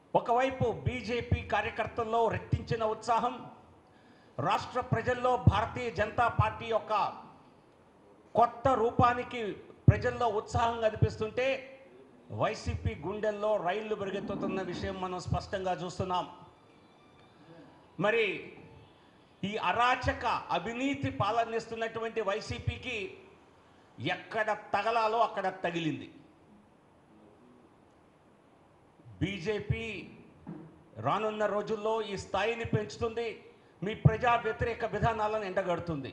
ఒకవైపు బీజేపీ కార్యకర్తల్లో రెట్టించిన ఉత్సాహం రాష్ట్ర ప్రజల్లో భారతీయ జనతా పార్టీ యొక్క కొత్త రూపానికి ప్రజల్లో ఉత్సాహం కనిపిస్తుంటే వైసీపీ గుండెల్లో రైళ్లు పెరుగుతున్న విషయం మనం స్పష్టంగా చూస్తున్నాం మరి ఈ అరాచక అవినీతి పాలనిస్తున్నటువంటి వైసీపీకి ఎక్కడ తగలాలో అక్కడ తగిలింది బీజేపీ రానున్న రోజుల్లో ఈ స్థాయిని పెంచుతుంది మీ ప్రజా వ్యతిరేక విధానాలను ఎండగడుతుంది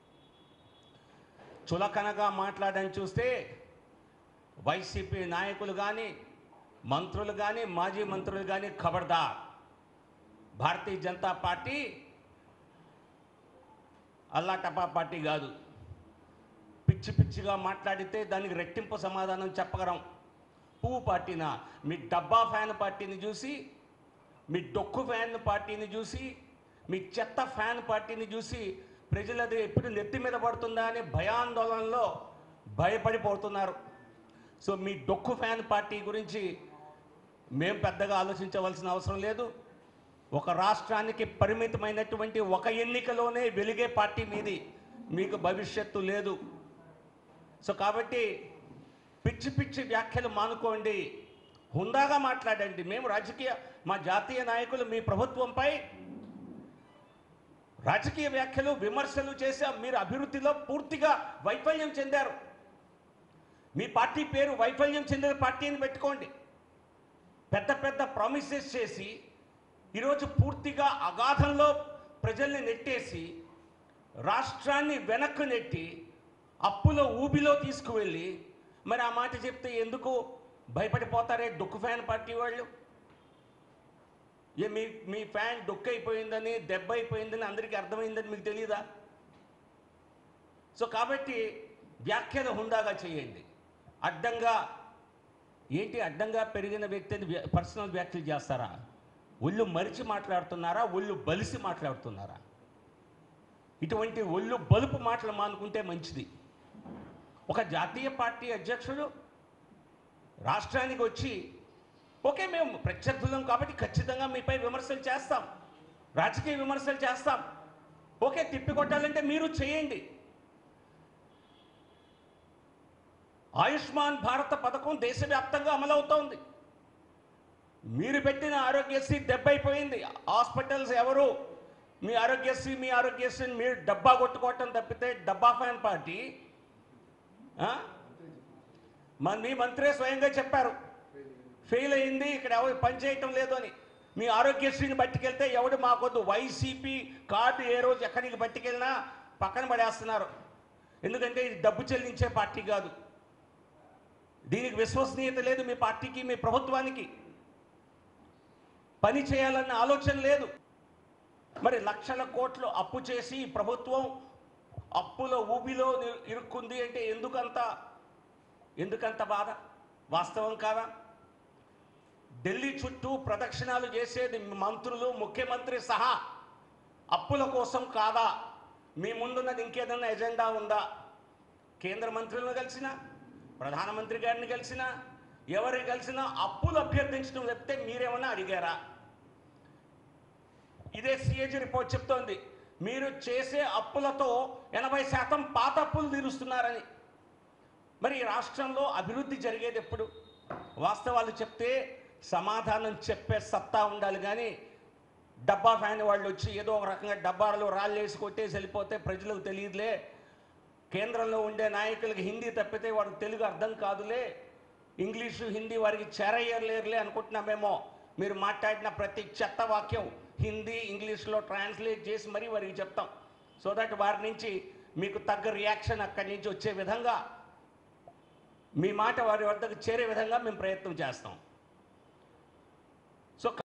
చులకనగా మాట్లాడని చూస్తే వైసీపీ నాయకులు కానీ మంత్రులు కానీ మాజీ మంత్రులు కానీ ఖబర్దార్ భారతీయ జనతా పార్టీ అల్లా టపా పార్టీ కాదు పిచ్చి పిచ్చిగా మాట్లాడితే దానికి రెట్టింపు సమాధానం చెప్పగలం పువ్వు పార్టీనా మీ డబ్బా ఫ్యాన్ పార్టీని చూసి మీ డొక్కు ఫ్యాన్ పార్టీని చూసి మీ చెత్త ఫ్యాన్ పార్టీని చూసి ప్రజలది ఎప్పుడు నెత్తి మీద పడుతుందా అని భయాందోళనలో భయపడిపోతున్నారు సో మీ డొక్కు ఫ్యాన్ పార్టీ గురించి మేం పెద్దగా ఆలోచించవలసిన అవసరం లేదు ఒక రాష్ట్రానికి పరిమితమైనటువంటి ఒక ఎన్నికలోనే వెలిగే పార్టీ మీది మీకు భవిష్యత్తు లేదు సో కాబట్టి పిచ్చి పిచ్చి వ్యాఖ్యలు మానుకోండి హుందాగా మాట్లాడండి మేము రాజకీయ మా జాతీయ నాయకులు మీ ప్రభుత్వంపై రాజకీయ వ్యాఖ్యలు విమర్శలు చేశాం మీరు అభివృద్ధిలో పూర్తిగా వైఫల్యం చెందారు మీ పార్టీ పేరు వైఫల్యం చెందిన పార్టీని పెట్టుకోండి పెద్ద పెద్ద ప్రామిసెస్ చేసి ఈరోజు పూర్తిగా అగాధంలో ప్రజల్ని నెట్టేసి రాష్ట్రాన్ని వెనక్కు నెట్టి అప్పుల ఊబిలో తీసుకువెళ్ళి మరి ఆ మాట చెప్తే ఎందుకు భయపడిపోతారే డొక్కు ఫ్యాన్ పార్టీ వాళ్ళు ఏ మీ మీ ఫ్యాన్ డొక్కు అయిపోయిందని దెబ్బ అయిపోయిందని అందరికీ అర్థమైందని మీకు తెలియదా సో కాబట్టి వ్యాఖ్యలు హుందాగా చేయండి అడ్డంగా ఏంటి అడ్డంగా పెరిగిన వ్యక్తిని వ్య- పర్సనల్ వ్యాఖ్యలు చేస్తారా ఒళ్ళు మరిచి మాట్లాడుతున్నారా ఒళ్ళు బలిసి మాట్లాడుతున్నారా ఇటువంటి ఒళ్ళు బలుపు మాటలు మానుకుంటే మంచిది ఒక జాతీయ పార్టీ అధ్యక్షుడు రాష్ట్రానికి వచ్చి ఓకే మేము ప్రత్యర్థులం కాబట్టి ఖచ్చితంగా మీపై విమర్శలు చేస్తాం రాజకీయ విమర్శలు చేస్తాం ఓకే తిప్పికొట్టాలంటే మీరు చేయండి ఆయుష్మాన్ భారత పథకం దేశవ్యాప్తంగా అమలవుతోంది మీరు పెట్టిన ఆరోగ్యశ్రీ దెబ్బైపోయింది హాస్పిటల్స్ ఎవరు మీ ఆరోగ్యశ్రీ మీ ఆరోగ్యశ్రీని మీరు డబ్బా కొట్టుకోవటం తప్పితే డబ్బా ఫ్యాన్ పార్టీ ఆ? మన మీ మంత్రే స్వయంగా చెప్పారు ఫెయిల్ అయింది ఇక్కడ ఎవరు పని చేయటం లేదు అని మీ ఆరోగ్యశ్రీని పట్టుకెళ్తే ఎవడు మాకొద్దు వైసీపీ కార్డు ఏ రోజు ఎక్కడికి పట్టుకెళ్ళినా పక్కన పడేస్తున్నారు ఎందుకంటే ఇది డబ్బు చెల్లించే పార్టీ కాదు దీనికి విశ్వసనీయత లేదు మీ పార్టీకి మీ ప్రభుత్వానికి పని చేయాలన్న ఆలోచన లేదు మరి లక్షల కోట్లు అప్పు చేసి ఈ ప్రభుత్వం అప్పుల ఊబిలో ని- ఇరుక్కుంది అంటే ఎందుకంత ఎందుకంత బాధ వాస్తవం కాదా ఢిల్లీ చుట్టూ ప్రదక్షిణాలు చేసేది మంత్రులు ముఖ్యమంత్రి సహా అప్పుల కోసం కాదా మీ ముందున్నది ఇంకేదన్నా ఎజెండా ఉందా కేంద్ర మంత్రులను కలిసినా ప్రధానమంత్రి గారిని కలిసినా ఎవరిని కలిసినా అప్పులు అభ్యర్థించడం చెప్తే మీరేమన్నా అడిగారా ఇదే సిఏజీ రిపోర్ట్ చెప్తోంది మీరు చేసే అప్పులతో ఎనభై శాతం పాత అప్పులు తీరుస్తున్నారని మరి ఈ రాష్ట్రంలో అభివృద్ధి జరిగేది ఎప్పుడు వాస్తవాలు చెప్తే సమాధానం చెప్పే సత్తా ఉండాలి కానీ డబ్బా ఫ్యాన్ వాళ్ళు వచ్చి ఏదో ఒక రకంగా డబ్బాలో రాళ్ళు వేసి కొట్టేసి వెళ్ళిపోతే ప్రజలకు తెలియదులే కేంద్రంలో ఉండే నాయకులకి హిందీ తప్పితే వాడికి తెలుగు అర్థం కాదులే ఇంగ్లీషు హిందీ వారికి చేరయ్యలేరులే అనుకుంటున్నామేమో మీరు మాట్లాడిన ప్రతి చెత్త వాక్యం హిందీ ఇంగ్లీష్లో ట్రాన్స్లేట్ చేసి మరీ వారికి చెప్తాం సో దట్ వారి నుంచి మీకు తగ్గ రియాక్షన్ అక్కడి నుంచి వచ్చే విధంగా మీ మాట వారి వద్దకు చేరే విధంగా మేము ప్రయత్నం చేస్తాం సో